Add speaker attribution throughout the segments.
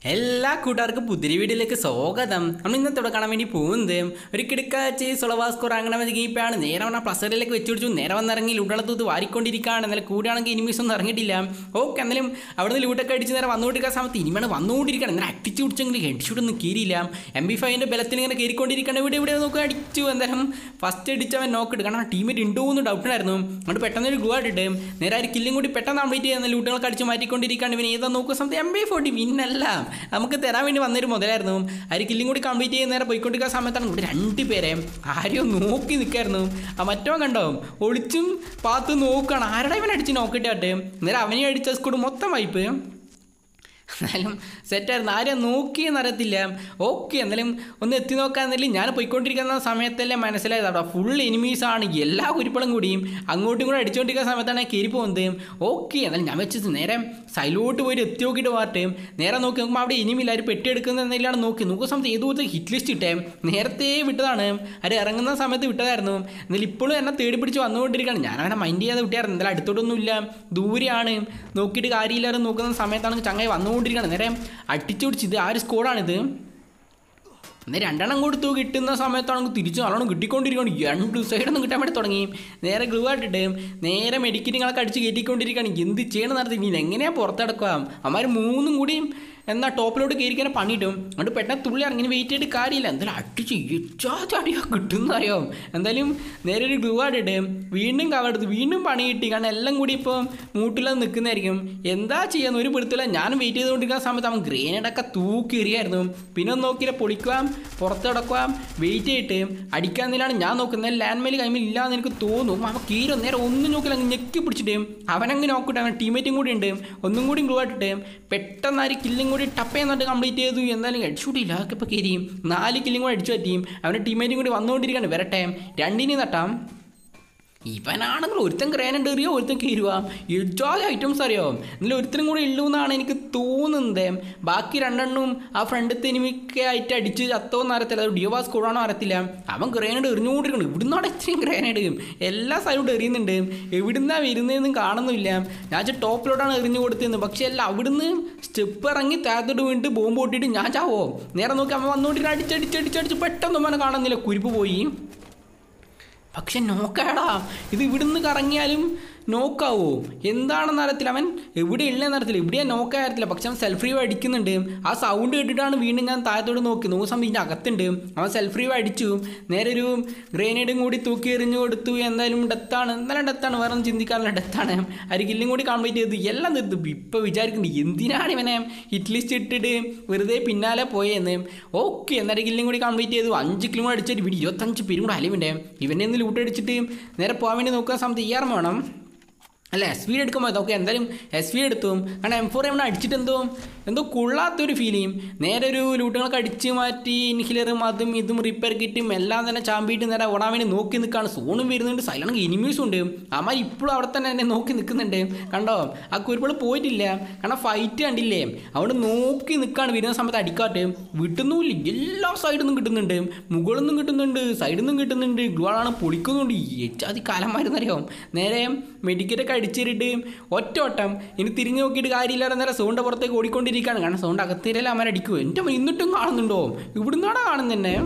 Speaker 1: എല്ലാ കൂട്ടുകാർക്കും പുതിരി വീഡിയോയിലേക്ക് സ്വാഗതം നമ്മൾ ഇന്നത്തോടെ കാണാൻ വേണ്ടി പോകുന്നത് ഒരു കിടക്കാച്ചി സുളവാസ്കോർ അങ്ങനെ മതി ഗീപ്പാണ് നേരെ വന്നാൽ പ്ലസറിലേക്ക് വെച്ച് പിടിച്ചു നേരെ വന്നിറങ്ങി ലൂട്ടളത്തൂത്ത് വാരിക്കൊണ്ടിരിക്കുകയാണ് എന്നാലും കൂടെയാണെങ്കിൽ ഇനിമീസ് ഒന്നും ഇറങ്ങിയിട്ടില്ല ഓക്കെ എന്നാലും അവിടുന്ന് ലൂട്ടൊക്കെ അടിച്ച് നേരെ വന്നുകൊണ്ടിരിക്കുന്ന സമയത്ത് ഇനിമാണ് വന്നുകൊണ്ടിരിക്കുകയാണ് എന്നാൽ അടിച്ചു പിടിച്ചെങ്കിൽ ഹെഡ് ഷൂട്ട് ഒന്നും കീറിയില്ല എം ബി ഫൈവിൻ്റെ ബലത്തിൽ ഇങ്ങനെ കയറിക്കൊണ്ടിരിക്കുകയാണ് ഇവിടെ ഇവിടെ നോക്കുക അടിച്ചു എന്തായാലും ഫസ്റ്റ് അടിച്ചവൻ നോക്കിട്ട് കാരണം ടീമേറ്റ് ഉണ്ടോ എന്ന് ഡൗട്ട് ഉണ്ടായിരുന്നു അതുകൊണ്ട് പെട്ടെന്ന് ഒരു ഗ്ലൂ ആയിട്ടിട്ട് നേരെ ആ ഒരു കില്ലും കൂടി പെട്ടെന്ന് കംപ്ലീറ്റ് ചെയ്യുന്ന ലൂട്ടുകളൊക്കെ അടിച്ച് മാറ്റിക്കൊണ്ടിരിക്കുകയാണ് ഇവൻ ഏതാ നോക്കുക സമയത്ത് എം ബി ഫോർട്ടി വിന്നല്ല നമുക്ക് തരാൻ വേണ്ടി വന്നൊരു മുതലായിരുന്നു ആ ഒരു കില്ലും കൂടി കംപ്ലീറ്റ് ചെയ്യുന്ന നേരെ പോയിക്കൊണ്ടിരിക്കുന്ന സമയത്താണ് ഇവിടെ രണ്ട് പേരെ ആരെയോ നോക്കി നിൽക്കായിരുന്നു ആ മറ്റോ കണ്ടോ ഒളിച്ചും പാത്ത് നോക്കുകയാണ് ആരുടെ ഇവൻ അടിച്ച് നോക്കിട്ടാട്ട് നേരെ അവനെ അടിച്ച സ്കൂഡ് മൊത്തം വായ്പ് എന്നാലും സെറ്റായിരുന്നു ആരെയും നോക്കിയെന്ന് അറിയത്തില്ല ഓക്കെ എന്നാലും ഒന്ന് എത്തി നോക്കാൻ എന്നാലും ഞാൻ പോയിക്കൊണ്ടിരിക്കുന്ന സമയത്തല്ലേ മനസ്സിലായത് അവിടെ ഫുൾ എനിമീസാണ് എല്ലാ കുരിപ്പളും കൂടിയും അങ്ങോട്ടും കൂടെ അടിച്ചുകൊണ്ടിരിക്കുന്ന സമയത്താണ് കയറി പോകുന്നത് ഓക്കെ എന്നാലും ഞാൻ വെച്ചത് നേരെ സൈലോട്ട് പോയിട്ട് എത്തി നോക്കിയിട്ട് പാട്ട് നേരെ നോക്കി നോക്കുമ്പോൾ അവിടെ ഇനിമില്ല അവർ പെട്ടിയെടുക്കുന്ന എന്തെങ്കിലും നോക്കി നോക്കുന്ന സമയത്ത് ഏതോ ഒരു ഹിറ്റ് ലിസ്റ്റ് ഇട്ടേ നേരത്തെ വിട്ടതാണ് അവർ ഇറങ്ങുന്ന സമയത്ത് വിട്ടതായിരുന്നു എന്നാലും ഇപ്പോഴും എന്നെ തേടി പിടിച്ച് വന്നുകൊണ്ടിരിക്കുകയാണ് ഞാൻ അവനെ മൈൻഡ് ചെയ്യാതെ വിട്ടായിരുന്നു എന്തായാലും അടുത്തോട്ടൊന്നുമില്ല ദൂരെയാണ് നോക്കിയിട്ട് കാര്യമില്ലാതെ നോക്കുന്ന സമയത്താണ് ചങ്ങായി വന്നുകൊണ്ടിരിക്കുകയാണ് നേരെ അടിച്ചു പിടിച്ച് ഇത് ആ ഒരു സ്കോഡാണിത് എന്നാൽ രണ്ടെണ്ണം കൊടുത്തു കിട്ടുന്ന സമയത്താണെങ്കിൽ തിരിച്ചു നല്ലോണം കിട്ടിക്കൊണ്ടിരിക്കുകയാണ് രണ്ട് സൈഡൊന്നും കിട്ടാൻ വേണ്ടി തുടങ്ങി നേരെ ഗ്ലൂ ആയിട്ടിട്ട് നേരെ മെഡിക്കറ്റിങ്ങളൊക്കെ അടിച്ച് കയറ്റിക്കൊണ്ടിരിക്കുകയാണ് എന്ത് ചെയ്യണം നടത്തി ഇനി എങ്ങനെയാണ് പുറത്തെടുക്കുക അമ്മമാർ മൂന്നും കൂടിയും എന്നാൽ ടോപ്പിലോട്ട് കയറിക്കാൻ പണിയിട്ടും അതുകൊണ്ട് പെട്ടെന്ന് തുള്ളി ഇറങ്ങി വെയിറ്റ് ചെയ്തിട്ട് കാര്യമില്ല എന്തായാലും അടിച്ച് ഇച്ചാച്ചടിയാ കിട്ടുന്നറിയോ എന്തായാലും നേരെ ഒരു ഗ്ലൂ ആയിട്ടിട്ട് വീണ്ടും കവറെടുത്ത് വീണ്ടും പണി കിട്ടി കാരണം എല്ലാം കൂടി ഇപ്പോൾ മൂട്ടിലത് നിൽക്കുന്നതായിരിക്കും എന്താ ചെയ്യാന്ന് ഒരു പിടുത്തില്ല ഞാനും വെയിറ്റ് ചെയ്തുകൊണ്ടിരിക്കുന്ന സമയത്ത് അവൻ ഗ്രേനഡൊക്കെ തൂക്കി എറിയായിരുന്നു പിന്നെ ഒന്ന് നോക്കിയില്ല പൊളിക്കാം പുറത്ത് കിടക്കാം വെയിറ്റ് ചെയ്തിട്ട് അടിക്കാന്നില്ലാണ് ഞാൻ നോക്കുന്നത് ലാൻഡ് മെയിൽ കൈമിൽ ഇല്ലാന്ന് എനിക്ക് തോന്നും അവൻ കീരോ നേരെ ഒന്നും നോക്കില്ല അങ്ങ് ഞെക്കി പിടിച്ചിട്ട് അവനങ്ങ് നോക്കിട്ട് അവൻ ടീമേറ്റും കൂടി ഉണ്ട് ഒന്നും കൂടി ഗ്ലൂ ആയിട്ടിട്ട് പെട്ടെന്ന് ആ ഒരു കില്ലും കൂടി ടപ്പ് ചെയ്യുന്നുണ്ട് കംപ്ലീറ്റ് ചെയ്തു എന്തായാലും ഹെഡ്ഷൂട്ട് ഇല്ല അതൊക്കെ ഇപ്പോൾ കയറിയും നാല് കില്ലും കൂടി അടിച്ചു പറ്റിയും അവൻ്റെ ടീമേറ്റും കൂടി വന്നുകൊണ്ടിരിക്കുകയാണ് വരട്ടെ രണ്ടിനും തട്ടാം ഇവനാണെങ്കിൽ ഒരുത്തൻ ഗ്രേനഡ് എറിയോ ഒരുത്തൻ കീരുക ഇജാതി ഐറ്റംസ് അറിയോ എന്നാലും ഒരുത്തനും കൂടി ഉള്ളൂ എന്നാണ് എനിക്ക് തോന്നുന്നത് ബാക്കി രണ്ടെണ്ണവും ആ ഫ്രണ്ടത്തെ എനിമിക്കെ ആയിട്ട് അടിച്ച് ചത്തോന്ന് അറിയത്തില്ല അത് ഡിയോവാസ് കൂടാണോ അറിയത്തില്ല അവൻ ഗ്രേനഡ് എറിഞ്ഞുകൊണ്ടിരിക്കണം ഇവിടുന്നാണ് ഇത്രയും ഗ്രേനഡ് എല്ലാ സൈഡും എറിയുന്നുണ്ട് എവിടുന്നാ വരുന്നതെന്നും കാണുന്നില്ല ഞാൻ വെച്ചാൽ ടോപ്പിലോട്ടാണ് എറിഞ്ഞു കൊടുത്തതെന്ന് പക്ഷേ അല്ല അവിടുന്ന് സ്റ്റെപ്പ് ഇറങ്ങി താഴത്തോട്ട് വീണിട്ട് ബോംബ് പൊട്ടിയിട്ട് ഞാൻ ചാവോ നേരെ നോക്കി അവൻ വന്നുകൊണ്ടിട്ട് അടിച്ചടിച്ചടിച്ചടിച്ച് പെട്ടെന്ന് അവനെ കാണുന്നില്ല കുരിപ്പ് പോയി പക്ഷെ നോക്കാടാ ഇത് ഇവിടുന്ന് കറങ്ങിയാലും നോക്കാവോ എന്താണെന്ന് അറിയത്തില്ല അവൻ എവിടെ ഉള്ളതെന്ന് അറിയത്തില്ല എവിടെയാ നോക്കാറിയത്തില്ല പക്ഷെ അവൻ സെൽഫ് റീവ് അടിക്കുന്നുണ്ട് ആ സൗണ്ട് കേട്ടിട്ടാണ് വീണ്ടും ഞാൻ താഴത്തോട് നോക്കി നോക്കുന്ന സമയം ഇതിൻ്റെ അകത്തുണ്ട് അവൻ സെൽഫ് റീവ് അടിച്ചു നേരെ ഒരു ഗ്രേനേഡും കൂടി തൂക്കി എറിഞ്ഞു കൊടുത്തു എന്തായാലും ഡെത്താണ് എന്തായാലും ഡെത്താണ് വേറെ ഒന്നും ചിന്തിക്കാറില്ല ഡെത്താണ് അരികില്ലും കൂടി കംപ്ലീറ്റ് ചെയ്തു എല്ലാം നിർത്തും ഇപ്പോൾ വിചാരിക്കുന്നുണ്ട് എന്തിനാണ് ഇവനെ ഹിറ്റ് ലിസ്റ്റ് ഇട്ടിട്ട് വെറുതെ പിന്നാലെ പോയെന്ന് ഓക്കെ എന്നാലും കില്ലും കൂടി കംപ്ലീറ്റ് ചെയ്തു അഞ്ച് കിലോ കൂടെ അടിച്ചിട്ട് ഇവിടെ ഇരുപത്തഞ്ച് പേരും കൂടെ അലിവുണ്ടേ ഇവനെ ഒന്ന് ലൂട്ട് അടിച്ചിട്ട് നേരെ പോകാൻ വേണ്ടി നോക്കുന്ന സമയത്ത് ഇയാറും വേണം അല്ല എസ് വി എടുക്കുമ്പോൾ നോക്കെ എന്തായാലും എസ് വി എടുത്തു കാരണം എം ഫോർ എവിടെ അടിച്ചിട്ട് എന്തോ എന്തോ കൊള്ളാത്തൊരു ഫീൽ ചെയ്യും നേരെ ഒരു ലൂട്ടുകളൊക്കെ അടിച്ച് മാറ്റി ഇൻഹിലറും അതും ഇതും റിപ്പയർ കിറ്റും എല്ലാം തന്നെ ചാമ്പിയിട്ട് നേരെ ഓടാൻ വേണ്ടി നോക്കി നിൽക്കുകയാണ് സോണും വരുന്നുണ്ട് സൈലണ്ട് എനിമീസും ഉണ്ട് അമ്മ ഇപ്പോഴും അവിടെ തന്നെ എന്നെ നോക്കി നിൽക്കുന്നുണ്ട് കണ്ടോ ആ കുരുപ്പോൾ പോയിട്ടില്ല കാരണം ഫൈറ്റ് കണ്ടില്ലേ അവിടെ നോക്കി നിൽക്കുകയാണ് വരുന്ന സമയത്ത് അടിക്കാട്ട് വിട്ടുന്നുമില്ല എല്ലാ സൈഡിൽ നിന്നും കിട്ടുന്നുണ്ട് മുകളിൽ നിന്നും കിട്ടുന്നുണ്ട് സൈഡിൽ നിന്നും കിട്ടുന്നുണ്ട് ഗ്ലോളാണ് പൊളിക്കുന്നുണ്ട് എച്ചാതി കാലന്മാരെന്നറിയാം നേരെ മെഡിക്കറ്റൊക്കെ അടിച്ചിട്ട് ഒറ്റ വട്ടം ഇനി തിരിഞ്ഞു നോക്കിയിട്ട് കാര്യമില്ലാതെ നേരെ സൗണ്ട് പുറത്തേക്ക് ഓടിക്കൊണ്ടിരിക്കുകയാണ് കാരണം സൗണ്ട് അകത്തേരല്ല അമ്മ അടിക്കുമോ എൻ്റെ അമ്മ എന്നിട്ടും കാണുന്നുണ്ടോ ഇവിടുന്നാണ് കാണുന്നതന്നെ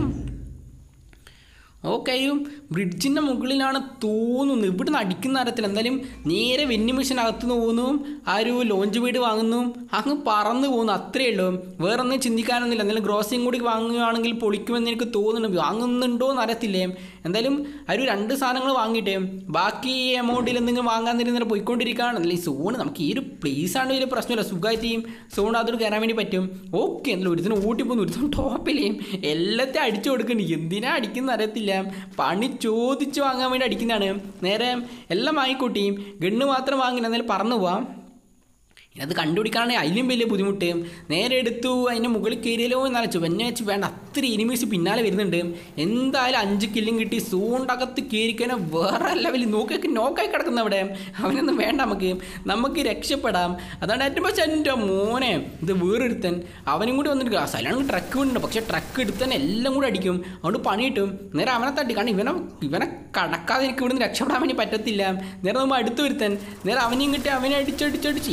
Speaker 1: ഓക്കെയും ബ്രിഡ്ജിൻ്റെ മുകളിലാണ് തോന്നുന്നു ഇവിടുന്ന് അടിക്കുന്ന തരത്തിൽ എന്തായാലും നേരെ വെന്നി മെഷീൻ അകത്ത് പോകുന്നു ആ ഒരു ലോഞ്ച് വീട് വാങ്ങുന്നു അങ്ങ് പറന്ന് പോകുന്നു അത്രയേ ഉള്ളൂ വേറെ ഒന്നും ചിന്തിക്കാനൊന്നുമില്ല എന്തായാലും ഗ്രോസിയും കൂടി വാങ്ങുകയാണെങ്കിൽ പൊളിക്കുമെന്ന് എനിക്ക് തോന്നുന്നു വാങ്ങുന്നുണ്ടോ എന്ന് അറിയത്തില്ലേ എന്തായാലും ആ ഒരു രണ്ട് സാധനങ്ങൾ വാങ്ങിയിട്ട് ബാക്കി എമൗണ്ടിൽ എന്തെങ്കിലും വാങ്ങാൻ തരുന്നതിന് പോയിക്കൊണ്ടിരിക്കുകയാണ് അല്ലെങ്കിൽ സോൺ നമുക്ക് ഈ ഒരു പ്ലേസ് ആണ് വലിയ പ്രശ്നമില്ല സുഖമായിട്ട് സോൺ അതോട് കയറാൻ വേണ്ടി പറ്റും ഓക്കെ എന്തായാലും ഒരുത്തിന് ഓട്ടിപ്പോകുന്നു ഒരുത്തിന് ടോപ്പിലേയും എല്ലാத்தைയും അടിച്ചു കൊടുക്കുന്നുണ്ട് എന്തിനാ അടിക്കുന്ന അറിയത്തില്ല പണി ചോദിച്ച് വാങ്ങാൻ വേണ്ടി അടിക്കുന്നതാണ് നേരെ എല്ലാം വാങ്ങിക്കൂട്ടിയും ഗണ്ണ് മാത്രം വാങ്ങില്ല എന്നാലും പറന്നു പോവാം അത് കണ്ടുപിടിക്കാനാണെങ്കിൽ അതിലും വലിയ ബുദ്ധിമുട്ട് നേരെ എടുത്തു അതിൻ്റെ മുകളിൽ കയറിയല്ലോ എന്നലച്ചു എന്നെ വെച്ച് വേണ്ട അത്ര എനിമീസ് പിന്നാലെ വരുന്നുണ്ട് എന്തായാലും അഞ്ച് കില്ലും കിട്ടി സൂണ്ടകത്ത് കയറിക്കാനെ വേറെ ലെവലിൽ നോക്കി നോക്കായി കിടക്കുന്ന അവിടെ അവനൊന്നും വേണ്ട നമുക്ക് നമുക്ക് രക്ഷപ്പെടാം അതാണ് ഏറ്റവും പക്ഷേ എൻ്റെ മോനെ ഇത് വേറൊരുത്തൻ അവനും കൂടി വന്നിട്ട് സൈലാണ് ട്രക്ക് ഉണ്ട് പക്ഷേ ട്രക്ക് എടുത്തന്നെ എല്ലാം കൂടി അടിക്കും അതുകൊണ്ട് പണി കിട്ടും നേരെ അവനെ തട്ടി കാരണം ഇവനെ ഇവനെ കടക്കാതെ എനിക്ക് ഇവിടുന്ന് രക്ഷപ്പെടാൻ വേണ്ടി പറ്റത്തില്ല നേരെ നമ്മൾ അടുത്ത് വരുത്തൻ നേരെ അവനെയും കിട്ടി അവനെ അടിച്ചടിച്ചടിച്ച് എല്ലാം തന്നെ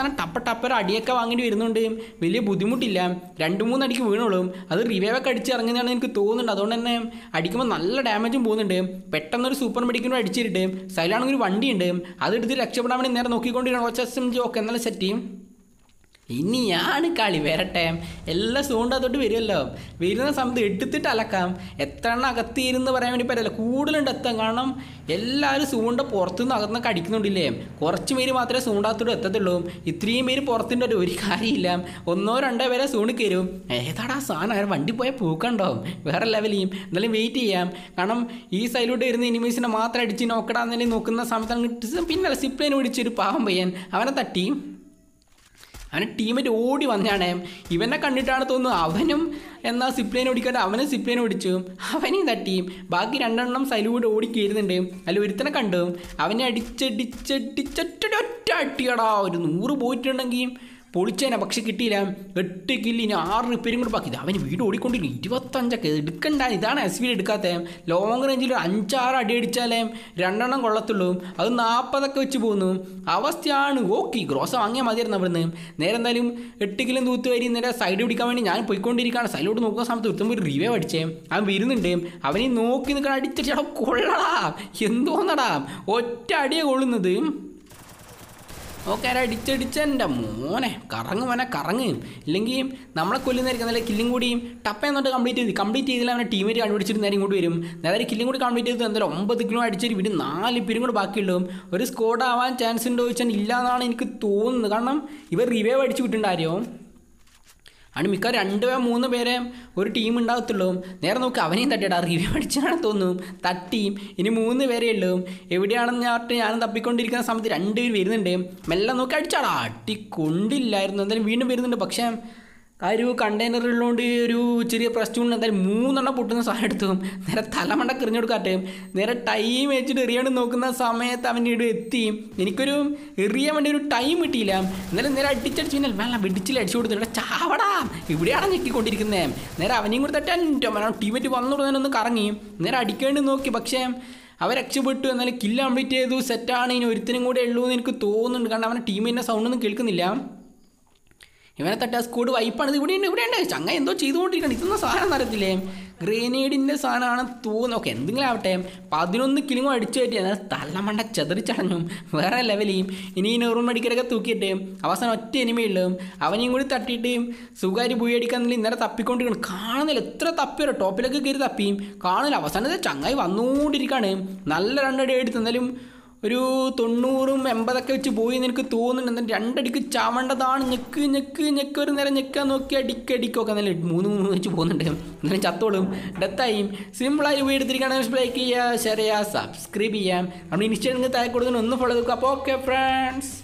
Speaker 1: അവസാനം ടപ്പ ടപ്പര അടിയൊക്കെ വാങ്ങേണ്ടി വരുന്നുണ്ട് വലിയ ബുദ്ധിമുട്ടില്ല രണ്ട് മൂന്ന് അടിക്ക് വീണോളും അത് റിവൈവൊക്കെ അടിച്ച് ഇറങ്ങുന്നതാണ് എനിക്ക് തോന്നുന്നുണ്ട് അതുകൊണ്ട് തന്നെ അടിക്കുമ്പോൾ നല്ല ഡാമേജും പോകുന്നുണ്ട് പെട്ടെന്നൊരു സൂപ്പർ മെഡിക്കിനോട് അടിച്ചിട്ട് സൈഡിലാണെങ്കിൽ ഒരു വണ്ടിയുണ്ട് അതെടുത്ത് രക്ഷപ്പെടാൻ വേണ്ടി നേരെ നോക്കിക്കൊണ്ടിരിക്കണം ഒച്ച എസ് എം ജി ഒക്കെ എന്നാലും സെറ്റ് ചെയ്യും ഇനിയാണ് കളി വരട്ടെ എല്ലാ സൗണ്ട് അതോട്ട് വരുമല്ലോ വരുന്ന സമയത്ത് എടുത്തിട്ട് അലക്കാം എത്ര എണ്ണം അകത്തിരുന്ന് പറയാൻ വേണ്ടി പറ്റില്ല കൂടുതലുണ്ട് എത്താൻ കാരണം എല്ലാവരും സൂണ്ട പുറത്തുനിന്ന് അകത്തുനിന്നൊക്കെ അടിക്കുന്നുണ്ടില്ലേ കുറച്ച് പേര് മാത്രമേ സൂണ്ടാത്തോട്ട് എത്തത്തുള്ളൂ ഇത്രയും പേര് പുറത്തിൻ്റെ ഒരു കാര്യമില്ല ഒന്നോ രണ്ടോ പേരെ സൂണ്ട് കയറും ഏതാടാ സാധനം അവർ വണ്ടി പോയാൽ പൂക്കണ്ടോ വേറെ ലെവലിയും എന്നാലും വെയിറ്റ് ചെയ്യാം കാരണം ഈ സൈഡിലോട്ട് വരുന്ന എനിമീസിനെ മാത്രം അടിച്ച് നോക്കടാന്നല്ലേ നോക്കുന്ന സമയത്താണ് പിന്നെ സിപ്ലൈന് പിടിച്ചൊരു പാവം പയ്യൻ അവനെ തട്ടി അവന് ടീമേറ്റ് ഓടി വന്നാണ് ഇവനെ കണ്ടിട്ടാണ് തോന്നുന്നു അവനും എന്നാ സിപ്ലൈൻ ഓടിക്കാണ്ട് അവനും സിപ്ലൈൻ ഓടിച്ചു അവനെയും തട്ടി ബാക്കി രണ്ടെണ്ണം സൈലൂടെ ഓടി കയറുന്നുണ്ട് അതിൽ ഒരുത്തനെ കണ്ടു അവനെ അടിച്ചടിച്ചടിച്ചൊറ്റ അട്ടിയടാ ഒരു നൂറ് പോയിട്ടുണ്ടെങ്കിൽ പൊളിച്ചേനെ പക്ഷെ കിട്ടിയില്ല എട്ട് കില്ലിന് ആറ് റിപ്പയറും കൂടെ ബാക്കി അവന് വീട് ഓടിക്കൊണ്ടിരിക്കും ഇരുപത്തഞ്ചൊക്കെ എടുക്കണ്ട ഇതാണ് എസ് വി എടുക്കാത്ത ലോങ് റേഞ്ചിൽ ഒരു അഞ്ചാറ് അടി അടിച്ചാലേ രണ്ടെണ്ണം കൊള്ളത്തുള്ളൂ അത് നാൽപ്പതൊക്കെ വെച്ച് പോകുന്നു അവസ്ഥയാണ് ഓക്കെ ഗ്രോസ വാങ്ങിയാൽ മതിയായിരുന്നു അവിടുന്ന് നേരെ എന്തായാലും എട്ട് കിലും തൂത്ത് വരി നേരെ സൈഡ് പിടിക്കാൻ വേണ്ടി ഞാൻ പോയിക്കൊണ്ടിരിക്കുകയാണ് സൈഡിലോട്ട് നോക്കുന്ന സമയത്ത് ഒരുത്തുമ്പോൾ ഒരു റിവേ അടിച്ചേ അവൻ വരുന്നുണ്ട് അവനെ നോക്കി നിൽക്കണം അടിച്ചിട്ട് കൊള്ളടാ എന്തോന്നടാ ഒറ്റ അടിയെ കൊള്ളുന്നത് ഓക്കെ ആരാ അടിച്ചടിച്ച എൻ്റെ മോനെ കറങ്ങ് മോനെ കറങ്ങ് ഇല്ലെങ്കിൽ നമ്മളെ കൊല്ലുന്നതായിരിക്കും നല്ല കില്ലും കൂടിയും ടപ്പ എന്നിട്ട് കംപ്ലീറ്റ് ചെയ്ത് കംപ്ലീറ്റ് ചെയ്തില്ല അവനെ ടീമേറ്റ് കണ്ടുപിടിച്ചിട്ട് നേരെ ഇങ്ങോട്ട് വരും നേരെ കില്ലും കൂടി കംപ്ലീറ്റ് ചെയ്ത് എന്തായാലും ഒമ്പത് കിലോ അടിച്ചിട്ട് വീട് നാല് പേരും കൂടെ ബാക്കിയുള്ളൂ ഒരു സ്കോഡ് ആവാൻ ചാൻസ് ഉണ്ടോ ചോദിച്ചാൽ ഇല്ല എന്നാണ് എനിക്ക് തോന്നുന്നത് കാരണം ഇവർ റിവൈവ് അടിച്ച് വിട്ടിട്ടുണ്ടാരോ ആണ് മിക്ക രണ്ട് പേ മൂന്ന് പേരെ ഒരു ടീം ഉണ്ടാകത്തുള്ളൂ നേരെ നോക്ക് അവനെയും തട്ടിയിടാ റിവ്യൂ അടിച്ചാണ് തോന്നുന്നു തട്ടിയും ഇനി മൂന്ന് പേരേ ഉള്ളൂ എവിടെയാണെന്ന് ഞാൻ ഞാനും തപ്പിക്കൊണ്ടിരിക്കുന്ന സമയത്ത് രണ്ട് പേര് വരുന്നുണ്ട് മെല്ലെ നോക്കി അടിച്ചാടാ അടി കൊണ്ടില്ലായിരുന്നു എന്തായാലും വീണ്ടും വരുന്നുണ്ട് പക്ഷേ ആ ഒരു കണ്ടെയ്നർ ഉള്ളതുകൊണ്ട് ഒരു ചെറിയ പ്രശ്നമുണ്ട് എന്തായാലും മൂന്നെണ്ണം പൊട്ടുന്ന സാധനം എടുത്തു നേരെ തലമണ്ട എറിഞ്ഞു കൊടുക്കാട്ടെ നേരെ ടൈം വെച്ചിട്ട് എറിയാണ്ട് നോക്കുന്ന സമയത്ത് അവൻ്റെ ഇവിടെ എത്തി എനിക്കൊരു എറിയാൻ വേണ്ടി ഒരു ടൈം കിട്ടിയില്ല എന്നാലും നേരെ അടിച്ചടിച്ച് പിന്നെ വേണ്ട വെടിച്ചിൽ അടിച്ചു കൊടുത്തു ഇവിടെ ചാവടാ ഇവിടെയാണ് ഞെക്കിക്കൊണ്ടിരിക്കുന്നത് നേരെ അവനെയും കൂടി തട്ടാൻ ടീമേറ്റ് വന്നു തുടങ്ങാനൊന്ന് കറങ്ങി നേരെ അടിക്കേണ്ടി നോക്കി പക്ഷേ അവൻ രക്ഷപ്പെട്ടു എന്നാലും കില്ല് കംപ്ലീറ്റ് ചെയ്തു സെറ്റാണ് ഇനി ഒരുത്തിനും കൂടെ ഉള്ളൂ എന്ന് എനിക്ക് തോന്നുന്നുണ്ട് കാരണം അവൻ്റെ ടീമിൻ്റെ സൗണ്ടൊന്നും കേൾക്കുന്നില്ല ഇവനെ തട്ടി ആ സ്കൂഡ് വൈപ്പാണ് ഇത് ഇവിടെയുണ്ട് ഇവിടെയുണ്ട് ചങ്ങ എന്തോ ചെയ്തുകൊണ്ടിരിക്കണം ഇതൊന്നും സാധനം അറിയത്തില്ലേ ഗ്രേനേഡിൻ്റെ സാധനമാണ് തോന്നുന്നു ഓക്കെ എന്തെങ്കിലും ആവട്ടെ പതിനൊന്ന് കിലിങ്ങോ അടിച്ചു പറ്റി എന്നാൽ തള്ളമണ്ട ചെതറിച്ചടഞ്ഞു വേറെ ലെവലിയും ഇനി ഈ നെറും മെഡിക്കലൊക്കെ തൂക്കിയിട്ട് അവസാനം ഒറ്റ എനിമയുള്ളൂ അവനെയും കൂടി തട്ടിയിട്ട് സുഖമായിട്ട് പോയി അടിക്കാൻ ഇന്നലെ തപ്പിക്കൊണ്ടിരിക്കണം കാണുന്നില്ല എത്ര തപ്പിയോ ടോപ്പിലൊക്കെ കയറി തപ്പിയും കാണില്ല അവസാനത്തെ ചങ്ങായി വന്നുകൊണ്ടിരിക്കുകയാണ് നല്ല രണ്ടടി എടുത്ത് എന്നാലും ഒരു തൊണ്ണൂറും എൺപതൊക്കെ വെച്ച് പോയി എന്ന് എനിക്ക് തോന്നുന്നുണ്ട് എന്നാലും രണ്ടടിക്ക് ചാവേണ്ടതാണ് ഞെക്ക് ഞെക്ക് ഞെക്ക് ഒരു നേരം ഞെക്കാൻ നോക്കി അടിക്ക് അടിക്കൊക്കെ നല്ല മൂന്ന് മൂന്ന് വെച്ച് പോകുന്നുണ്ട് എന്നാലും ചത്തോളും ഡെത്തായും സിമ്പിളായി പോയി എടുത്തിരിക്കുകയാണെങ്കിൽ ലൈക്ക് ചെയ്യുക ഷെയർ ചെയ്യുക സബ്സ്ക്രൈബ് ചെയ്യാം നമ്മൾ ഇൻസ്റ്റാഗ്രാമിൽ താഴെ കൊടുക്കുന്ന ഒന്ന് ഫോളോ ചെയ്തു അപ്പോൾ ഓക്കെ ഫ്രണ്ട്സ്